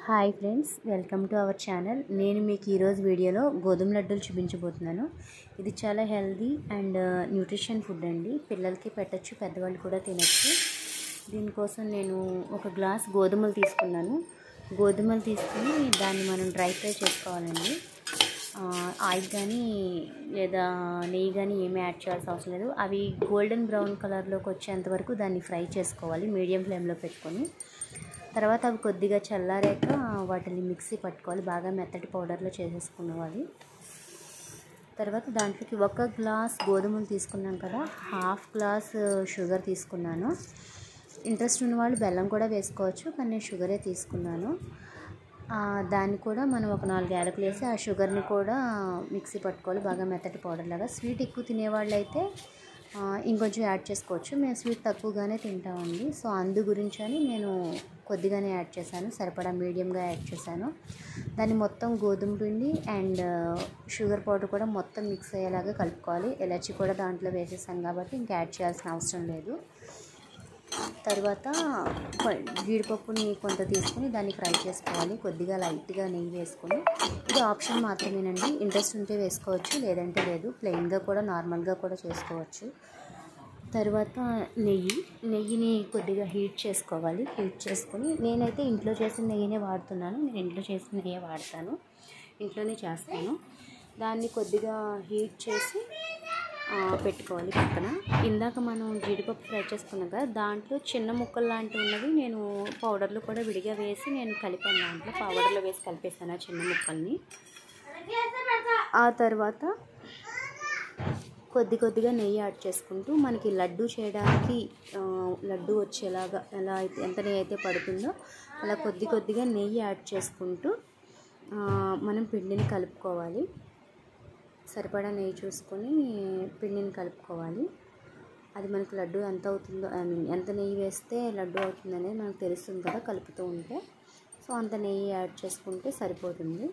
hi friends welcome to our channel నేను మీకు ఈరోజు వీడియోలో గోధుమ లడ్డూలు చూపించబోతున్నాను ఇది చాలా హెల్దీ అండ్ న్యూట్రిషన్ ఫుడ్ అండి పిల్లలకి పెట్టచ్చు పెద్దవాళ్ళు కూడా తినచ్చు దీనికోసం నేను ఒక గ్లాస్ గోధుమలు తీసుకున్నాను గోధుమలు తీసుకుని దాన్ని మనం డ్రై ఫ్రై చేసుకోవాలండి ఆయిల్ కానీ లేదా నెయ్యి కానీ ఏమీ యాడ్ చేయాల్సిన అవసరం లేదు అవి గోల్డెన్ బ్రౌన్ కలర్లోకి వచ్చేంత వరకు దాన్ని ఫ్రై చేసుకోవాలి మీడియం ఫ్లేమ్లో పెట్టుకొని తర్వాత అవి కొద్దిగా చల్లారాక వాటిని మిక్సీ పట్టుకోవాలి బాగా మెత్తటి పౌడర్లో చేసేసుకోవాలి తర్వాత దాంట్లోకి ఒక గ్లాస్ గోధుమలు తీసుకున్నాం కదా హాఫ్ గ్లాస్ షుగర్ తీసుకున్నాను ఇంట్రెస్ట్ ఉన్న వాళ్ళు బెల్లం కూడా వేసుకోవచ్చు కానీ నేను షుగరే తీసుకున్నాను దాన్ని కూడా మనం ఒక నాలుగు యాలకులు వేసి ఆ షుగర్ని కూడా మిక్సీ పట్టుకోవాలి బాగా మెత్తటి పౌడర్ లాగా స్వీట్ ఎక్కువ తినేవాళ్ళు అయితే ఇంకొంచెం యాడ్ చేసుకోవచ్చు మేము స్వీట్ తక్కువగానే తింటామండి సో అందు గురించి అని నేను కొద్దిగానే యాడ్ చేశాను సరిపడా మీడియంగా యాడ్ చేశాను దాన్ని మొత్తం గోధుమ పిండి అండ్ షుగర్ పౌడర్ కూడా మొత్తం మిక్స్ అయ్యేలాగా కలుపుకోవాలి ఎలచి కూడా దాంట్లో వేసేసాం కాబట్టి ఇంకా యాడ్ చేయాల్సిన అవసరం లేదు తర్వాత జీడిపప్పుని కొంత తీసుకుని దాన్ని ఫ్రై చేసుకోవాలి కొద్దిగా లైట్గా నెయ్యి వేసుకొని ఇది ఆప్షన్ మాత్రమేనండి ఇంట్రెస్ట్ ఉంటే వేసుకోవచ్చు లేదంటే లేదు ప్లెయిన్గా కూడా నార్మల్గా కూడా చేసుకోవచ్చు తర్వాత నెయ్యి నెయ్యిని కొద్దిగా హీట్ చేసుకోవాలి హీట్ చేసుకొని నేనైతే ఇంట్లో చేసిన నెయ్యినే వాడుతున్నాను నేను ఇంట్లో చేసిన నెయ్యే వాడతాను ఇంట్లోనే చేస్తాను దాన్ని కొద్దిగా హీట్ చేసి పెట్టుకోవాలి పక్కన ఇందాక మనం జీడిపప్పు ఫ్రై చేసుకున్నాం కదా దాంట్లో చిన్న ముక్కలు లాంటివి ఉన్నవి నేను పౌడర్లో కూడా విడిగా వేసి నేను కలిపాను దాంట్లో పౌడర్లో వేసి కలిపేసాను ఆ చిన్న ముక్కల్ని ఆ తర్వాత కొద్ది కొద్దిగా నెయ్యి యాడ్ చేసుకుంటూ మనకి లడ్డు చేయడానికి లడ్డు వచ్చేలాగా ఎలా అయితే ఎంత నెయ్యి అయితే పడుతుందో అలా కొద్ది కొద్దిగా నెయ్యి యాడ్ చేసుకుంటూ మనం పిండిని కలుపుకోవాలి సరిపడా నెయ్యి చూసుకొని పిండిని కలుపుకోవాలి అది మనకు లడ్డు ఎంత అవుతుందో ఐ మీన్ ఎంత నెయ్యి వేస్తే లడ్డు అవుతుందనేది మనకు తెలుస్తుంది కదా కలుపుతూ ఉంటే సో అంత నెయ్యి యాడ్ చేసుకుంటే సరిపోతుంది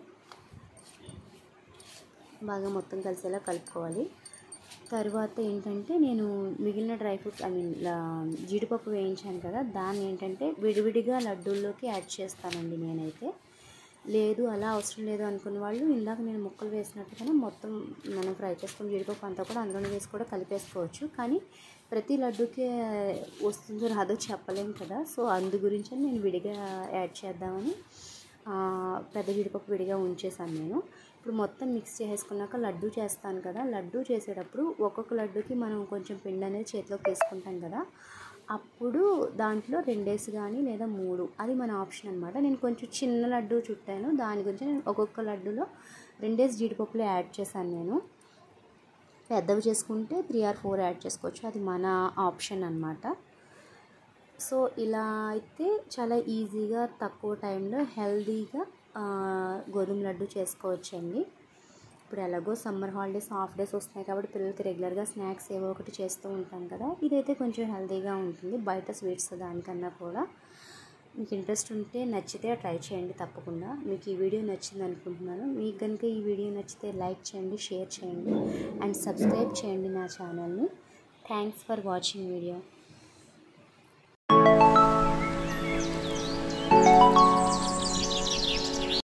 బాగా మొత్తం కలిసేలా కలుపుకోవాలి తర్వాత ఏంటంటే నేను మిగిలిన డ్రై ఫ్రూట్స్ ఐ మీన్ జీడిపప్పు వేయించాను కదా దాన్ని ఏంటంటే విడివిడిగా లడ్డూల్లోకి యాడ్ చేస్తానండి నేనైతే లేదు అలా అవసరం లేదు అనుకున్న వాళ్ళు ఇందాక నేను ముక్కలు వేసినట్టుగానే మొత్తం మనం ఫ్రై చేసుకుని జీడిపప్పు అంతా కూడా అందులోనే వేసి కూడా కలిపేసుకోవచ్చు కానీ ప్రతి లడ్డుకి వస్తుందో రాదో చెప్పలేం కదా సో అందు గురించి నేను విడిగా యాడ్ చేద్దామని పెద్ద జీడిపప్పు విడిగా ఉంచేసాను నేను ఇప్పుడు మొత్తం మిక్స్ చేసుకున్నాక లడ్డు చేస్తాను కదా లడ్డు చేసేటప్పుడు ఒక్కొక్క లడ్డుకి మనం కొంచెం పిండి అనేది చేతిలోకి తీసుకుంటాం కదా అప్పుడు దాంట్లో రెండేసి కానీ లేదా మూడు అది మన ఆప్షన్ అనమాట నేను కొంచెం చిన్న లడ్డు చుట్టాను దాని గురించి నేను ఒక్కొక్క లడ్డులో రెండేసి జీడిపప్పులు యాడ్ చేశాను నేను పెద్దవి చేసుకుంటే త్రీ ఆర్ ఫోర్ యాడ్ చేసుకోవచ్చు అది మన ఆప్షన్ అనమాట సో ఇలా అయితే చాలా ఈజీగా తక్కువ టైంలో హెల్తీగా గోధుమ లడ్డు చేసుకోవచ్చండి ఇప్పుడు ఎలాగో సమ్మర్ హాలిడేస్ హాఫ్ డేస్ వస్తున్నాయి కాబట్టి పిల్లలకి రెగ్యులర్గా స్నాక్స్ ఏవో ఒకటి చేస్తూ ఉంటాం కదా ఇదైతే కొంచెం హెల్తీగా ఉంటుంది బయట స్వీట్స్ దానికన్నా కూడా మీకు ఇంట్రెస్ట్ ఉంటే నచ్చితే ట్రై చేయండి తప్పకుండా మీకు ఈ వీడియో నచ్చింది అనుకుంటున్నాను మీకు కనుక ఈ వీడియో నచ్చితే లైక్ చేయండి షేర్ చేయండి అండ్ సబ్స్క్రైబ్ చేయండి నా ఛానల్ని థ్యాంక్స్ ఫర్ వాచింగ్ వీడియో